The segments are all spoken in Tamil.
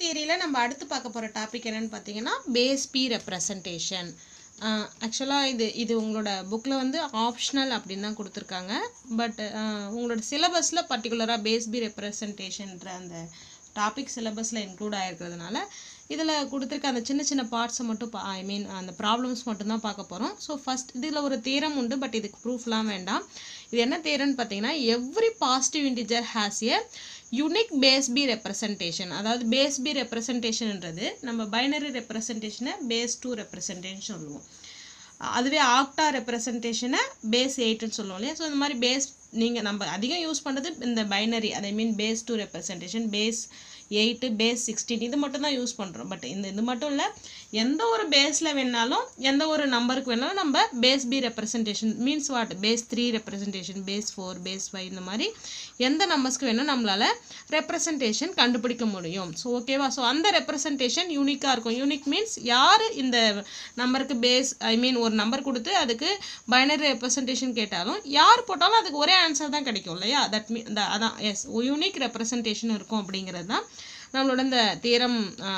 தியரியில் நம்ம அடுத்து பார்க்க போகிற டாபிக் என்னன்னு பார்த்தீங்கன்னா பேஸ் பி ரெப்ரசன்டேஷன் ஆக்சுவலாக இது இது உங்களோட புக்கில் வந்து ஆப்ஷனல் அப்படின்னு தான் கொடுத்துருக்காங்க பட் உங்களோட சிலபஸில் பர்டிகுலராக பேஸ் பி ரெப்ரசன்டேஷன்ற அந்த டாபிக் சிலபஸில் இன்க்ளூட் ஆகிருக்கிறதுனால இதில் கொடுத்துருக்க அந்த சின்ன சின்ன பார்ட்ஸை மட்டும் ஐ மீன் அந்த ப்ராப்ளம்ஸ் மட்டும்தான் பார்க்க போகிறோம் ஸோ ஃபஸ்ட் இதில் ஒரு தேரம் உண்டு பட் இதுக்கு ப்ரூஃப்லாம் வேண்டாம் இது என்ன தேரம்னு பார்த்தீங்கன்னா every positive integer has a unique base B representation அதாவது பேஸ் பி ரெப்ரசன்டேஷன்ன்றது நம்ம பைனரி ரெப்ரசன்டேஷனை பேஸ் டூ ரெப்ரசன்டேஷன் சொல்லுவோம் அதுவே ஆக்டா ரெப்ரசன்டேஷனை பேஸ் எயிட்னு சொல்லுவோம் இல்லையா ஸோ இந்த மாதிரி பேஸ் நீங்கள் நம்ம அதிகம் யூஸ் பண்ணுறது இந்த binary I mean base two representation base eight base sixteen இது மட்டும் தான் யூஸ் பண்ணுறோம் பட் இந்த இது மட்டும் இல்லை எந்த ஒரு பேஸில் வேணாலும் எந்த ஒரு நம்பருக்கு வேணாலும் நம்ம base B representation means what base three representation base four base five இந்த மாதிரி எந்த நம்பர்ஸ்க்கு வேணும் நம்மளால் ரெப்ரசன்டேஷன் கண்டுபிடிக்க முடியும் ஸோ ஓகேவா ஸோ அந்த ரெப்ரசன்டேஷன் யூனிக்காக இருக்கும் யூனிக் மீன்ஸ் யார் இந்த நம்பருக்கு பேஸ் ஐ மீன் ஒரு நம்பர் கொடுத்து அதுக்கு பைனரி ரெப்ரசன்டேஷன் கேட்டாலும் யார் போட்டாலும் அதுக்கு ஒரே ஆன்சர் தான் கிடைக்கும் இல்லையா தட் மீன் இந்த அதான் எஸ் யூனிக் ரெப்ரசன்டேஷன் இருக்கும் அப்படிங்கிறது தான் நம்மளோட இந்த தீரம்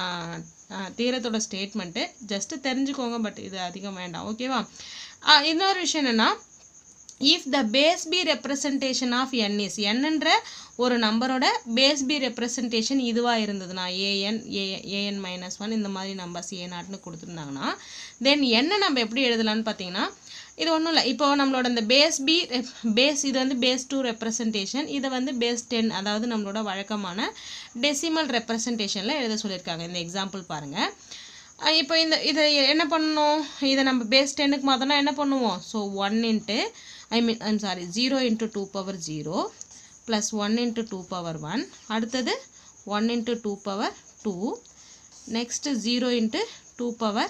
தீரத்தோட ஸ்டேட்மெண்ட்டு ஜஸ்ட்டு தெரிஞ்சுக்கோங்க பட் இது அதிகம் வேண்டாம் ஓகேவா இன்னொரு விஷயம் என்னென்னா if the base B representation of n is என்னன்ற ஒரு நம்பரோட பேஸ் பி ரெப்ரசன்டேஷன் இதுவாக இருந்ததுன்னா a n a a n minus one இந்த மாதிரி நம்பர்ஸ் ஏ நாட்னு கொடுத்துருந்தாங்கன்னா தென் என்ன நம்ம எப்படி எழுதலாம்னு பார்த்தீங்கன்னா இது ஒன்றும் இல்லை இப்போ நம்மளோட இந்த பேஸ் பி பேஸ் இது வந்து பேஸ் டூ ரெப்ரசன்டேஷன் இதை வந்து பேஸ் டென் அதாவது நம்மளோட வழக்கமான டெசிமல் ரெப்ரசன்டேஷனில் எழுத சொல்லியிருக்காங்க இந்த எக்ஸாம்பிள் பாருங்கள் இப்போ இந்த இதை என்ன பண்ணணும் இதை நம்ம பேஸ் டென்னுக்கு மாற்றோம்னா என்ன பண்ணுவோம் so one into I mean I'm sorry zero into two power zero plus one into two power one அடுத்தது one into two power two next zero into two power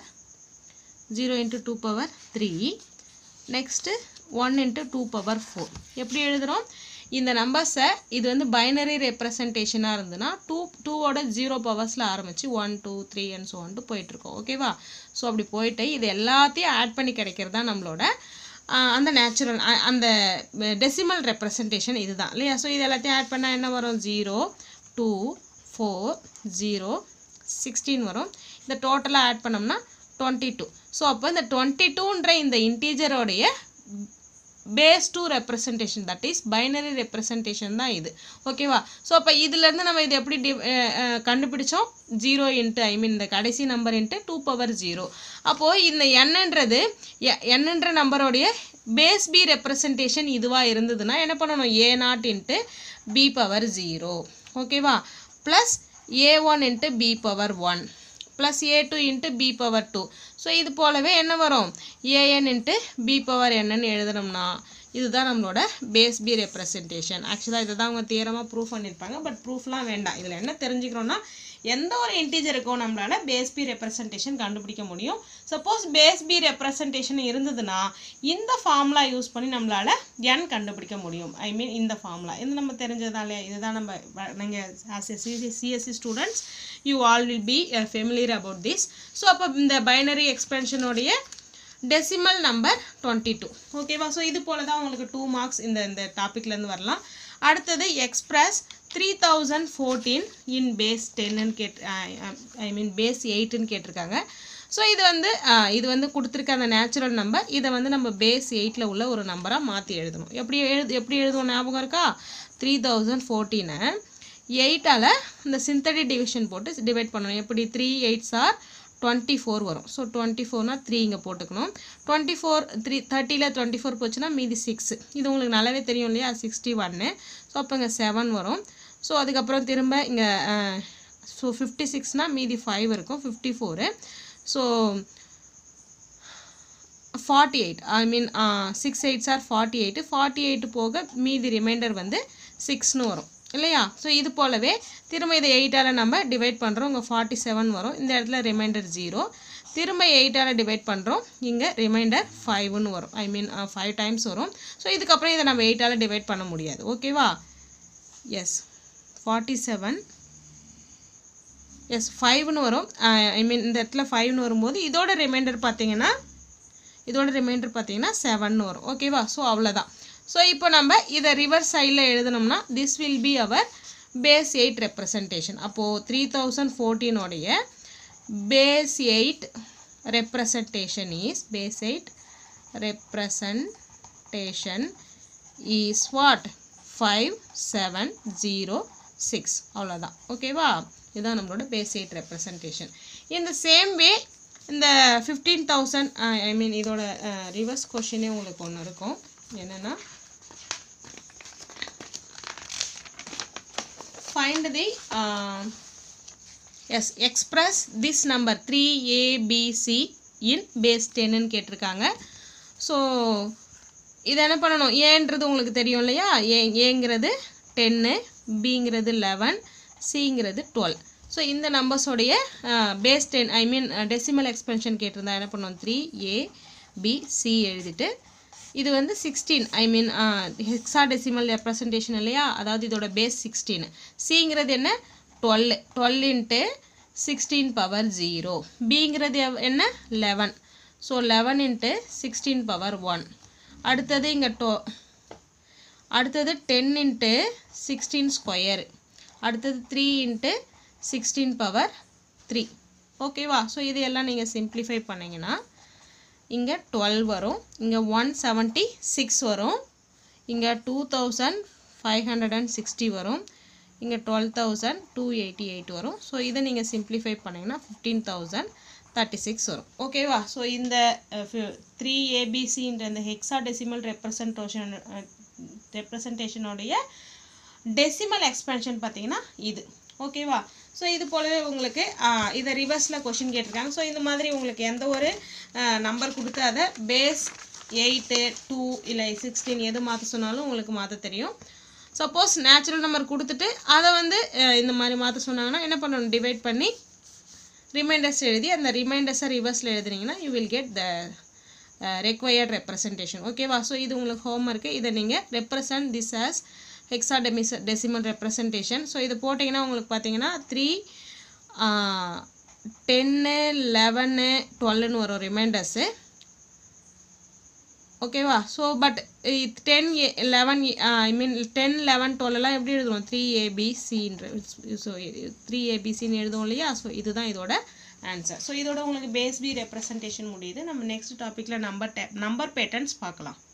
zero into two power three next one into two power four எப்படி எழுதுகிறோம் இந்த நம்பர்ஸை இது வந்து பைனரி ரெப்ரசன்டேஷனாக இருந்ததுன்னா டூ டூவோட ஜீரோ பவர்ஸில் ஆரம்பித்து one two three and so வந்துட்டு போயிட்டுருக்கோம் ஓகேவா ஸோ அப்படி போயிட்டு இது எல்லாத்தையும் ஆட் பண்ணி கிடைக்கிறது தான் நம்மளோட அந்த நேச்சுரல் அந்த டெசிமல் ரெப்ரசன்டேஷன் இதுதான் இல்லையா ஸோ இது எல்லாத்தையும் ஆட் பண்ணால் என்ன வரும் zero two four zero sixteen வரும் இந்த டோட்டலாக ஆட் பண்ணோம்னா டுவெண்ட்டி டூ ஸோ அப்போ இந்த டுவெண்ட்டி டூன்ற இந்த இன்டீஜரோடைய base two representation that is binary representation தான் இது ஓகேவா ஸோ அப்போ இதுலேருந்து நம்ம இது எப்படி டி கண்டுபிடிச்சோம் ஜீரோ இன்ட்டு ஐ மீன் இந்த கடைசி number into two power zero அப்போது இந்த என்னன்றது என்னன்ற நம்பரோடைய பேஸ் பி ரெப்ரசன்டேஷன் இதுவாக இருந்ததுன்னா என்ன பண்ணணும் a nought into b power zero ஓகேவா plus a one into b power one plus a two into b power two so இது போலவே என்ன வரும் ஏஎன் இன்ட்டு பி பவர் என்னன்னு எழுதணும்னா இதுதான் நம்மளோட பேஸ் பி ரெப்ரசன்டேஷன் ஆக்சுவலாக இதை தான் அவங்க தீரமாக ப்ரூஃப் பண்ணியிருப்பாங்க பட் ப்ரூஃப்லாம் வேண்டாம் இதில் என்ன தெரிஞ்சுக்கிறோன்னா எந்த ஒரு இன்டீஜருக்கும் நம்மளால் பேஸ் பி ரெப்ரசன்டேஷன் கண்டுபிடிக்க முடியும் சப்போஸ் பேஸ் பி ரெப்ரசன்டேஷன் இருந்ததுன்னா இந்த ஃபார்முலா யூஸ் பண்ணி நம்மளால் என் கண்டுபிடிக்க முடியும் ஐ மீன் இந்த ஃபார்முலா இது நம்ம தெரிஞ்சதாலே இதுதான் நம்ம நீங்கள் as a CC CSC students you all will be familiar about this so அப்போ இந்த பைனரி எக்ஸ்பென்ஷனுடைய டெசிமல் நம்பர் டுவெண்ட்டி டூ ஓகேவா ஸோ இது போல தான் உங்களுக்கு டூ மார்க்ஸ் இந்த இந்த டாப்பிக்லேருந்து வரலாம் அடுத்தது express three thousand fourteen in base டென்னு கேட் ஐ மீன் பேஸ் எயிட்டுன்னு கேட்டிருக்காங்க ஸோ இது வந்து இது வந்து கொடுத்துருக்க அந்த நேச்சுரல் நம்பர் இதை வந்து நம்ம பேஸ் எயிட்டில் உள்ள ஒரு நம்பராக மாற்றி எழுதணும் எப்படி எழுது எப்படி எழுதுவோம் ஞாபகம் இருக்கா த்ரீ தௌசண்ட் ஃபோர்டீனை எயிட்டால் இந்த சிந்தடிக் டிவிஷன் போட்டு டிவைட் பண்ணணும் எப்படி three eights are twenty four வரும் ஸோ டுவெண்ட்டி ஃபோர்னால் த்ரீ இங்கே போட்டுக்கணும் டுவெண்ட்டி ஃபோர் த்ரீ தேர்ட்டியில் டுவெண்ட்டி ஃபோர் போச்சுன்னா மீதி சிக்ஸ் இது உங்களுக்கு நல்லாவே தெரியும் இல்லையா சிக்ஸ்டி ஒன்னு ஸோ அப்போ இங்கே செவன் வரும் ஸோ அதுக்கப்புறம் திரும்ப இங்கே ஸோ ஃபிஃப்டி சிக்ஸ்னால் மீதி ஃபைவ் இருக்கும் fifty four so forty eight I mean six eights are forty eight forty eight போக மீதி ரிமைண்டர் வந்து சிக்ஸ்னு வரும் இல்லையா ஸோ இது போலவே திரும்ப இதை எயிட்டால் நம்ம டிவைட் பண்ணுறோம் இங்கே ஃபார்ட்டி செவன் வரும் இந்த இடத்துல ரிமைண்டர் ஜீரோ திரும்ப எயிட்டால் டிவைட் பண்ணுறோம் இங்கே ரிமைண்டர் ஃபைவ்னு வரும் ஐ மீன் ஃபைவ் டைம்ஸ் வரும் ஸோ இதுக்கப்புறம் இதை நம்ம எயிட்டால் டிவைட் பண்ண முடியாது ஓகேவா எஸ் ஃபார்ட்டி செவன் எஸ் ஃபைவ்னு வரும் ஐ மீன் இந்த இடத்துல ஃபைவ்னு வரும்போது இதோட ரிமைண்டர் பார்த்தீங்கன்னா இதோட ரிமைண்டர் பார்த்தீங்கன்னா செவன் வரும் ஓகேவா ஸோ அவ்வளோதான் ஸோ இப்போ நம்ம இதை ரிவர்ஸ் சைடில் எழுதணும்னா this will be our base eight representation அப்போது த்ரீ தௌசண்ட் ஃபோர்டீனோடைய base eight representation is base eight representation is what five seven zero six அவ்வளோதான் ஓகேவா இதுதான் நம்மளோட பேஸ் எயிட் ரெப்ரசன்டேஷன் இந்த சேம் வே இந்த ஃபிஃப்டீன் தௌசண்ட் ஐ மீன் இதோட ரிவர்ஸ் கொஷினே உங்களுக்கு ஒன்று இருக்கும் என்னென்னா find the uh, yes express this number 3abc in base 10 ன்னு கேட்டிருக்காங்க ஸோ இதை என்ன பண்ணணும் ஏன்றது உங்களுக்கு தெரியும் இல்லையா ஏ ஏங்கிறது டென்னு பிங்கிறது லெவன் சிங்கிறது டுவெல் ஸோ இந்த நம்பர்ஸோடைய base ten I mean decimal expansion கேட்டிருந்தா என்ன பண்ணுவோம் த்ரீ ஏ பி சி எழுதிட்டு இது வந்து sixteen I mean hexadecimal representation இல்லையா அதாவது இதோட பேஸ் சிக்ஸ்டீன் சிங்கிறது என்ன twelve twelve into sixteen power zero பிங்கிறது என்ன eleven so eleven into sixteen power one அடுத்தது இங்கே டோ அடுத்தது டென் இன்ட்டு சிக்ஸ்டீன் ஸ்கொயர் அடுத்தது three into sixteen power three ஓகேவா ஸோ இது எல்லாம் நீங்கள் சிம்ப்ளிஃபை பண்ணிங்கன்னா இங்கே டுவெல் வரும் இங்கே ஒன் செவன்ட்டி சிக்ஸ் வரும் இங்கே two thousand five hundred and sixty வரும் இங்கே twelve thousand two eighty eight வரும் ஸோ இதை நீங்கள் சிம்ப்ளிஃபை பண்ணிங்கன்னா ஃபிஃப்டீன் தௌசண்ட் தேர்ட்டி சிக்ஸ் வரும் ஓகேவா ஸோ இந்த த்ரீ ஏபிசின்ற இந்த ஹெக்ஸா டெசிமல் ரெப்ரசன்டேஷன் ரெப்ரசன்டேஷனுடைய டெசிமல் எக்ஸ்பென்ஷன் பார்த்தீங்கன்னா இது ஓகேவா ஸோ இது போலவே உங்களுக்கு இதை ரிவர்ஸில் கொஷின் கேட்டிருக்காங்க ஸோ இந்த மாதிரி உங்களுக்கு எந்த ஒரு நம்பர் கொடுத்து அதை பேஸ் எயிட்டு டூ இல்லை சிக்ஸ்டீன் எது மாற்ற சொன்னாலும் உங்களுக்கு மாற்ற தெரியும் சப்போஸ் நேச்சுரல் நம்பர் கொடுத்துட்டு அதை வந்து அஹ், இந்த மாதிரி மாற்ற சொன்னாங்கன்னா என்ன பண்ணணும் டிவைட் பண்ணி ரிமைண்டர்ஸ் எழுதி அந்த ரிமைண்டர்ஸை ரிவர்ஸில் எழுதுனீங்கன்னா you will get the required representation ஓகேவா ஸோ இது உங்களுக்கு ஹோம்ஒர்க்கு இதை நீங்கள் ரெப்ரசன்ட் திஸ் ஆஸ் ஹெக்ஸா டெமிஸ் டெசிமல் ரெப்ரசன்டேஷன் ஸோ இது போட்டிங்கன்னா உங்களுக்கு பார்த்தீங்கன்னா த்ரீ டென்னு லெவனு டுவெல்னு வரும் ரிமைண்டர்ஸு ஓகேவா so but ten eleven I mean ten eleven டுவெல்லாம் எப்படி எழுதுவோம் த்ரீ ஏபிசின்ற ஸோ த்ரீ ஏபிசின்னு எழுதுவோம் இல்லையா ஸோ இதுதான் இதோட ஆன்சர் ஸோ இதோட உங்களுக்கு பேஸ் பி ரெப்ரசன்டேஷன் முடியுது நம்ம நெக்ஸ்ட் டாப்பிக்கில் நம்பர் டே நம்பர் பேட்டர்ன்ஸ் பார்க்கலாம்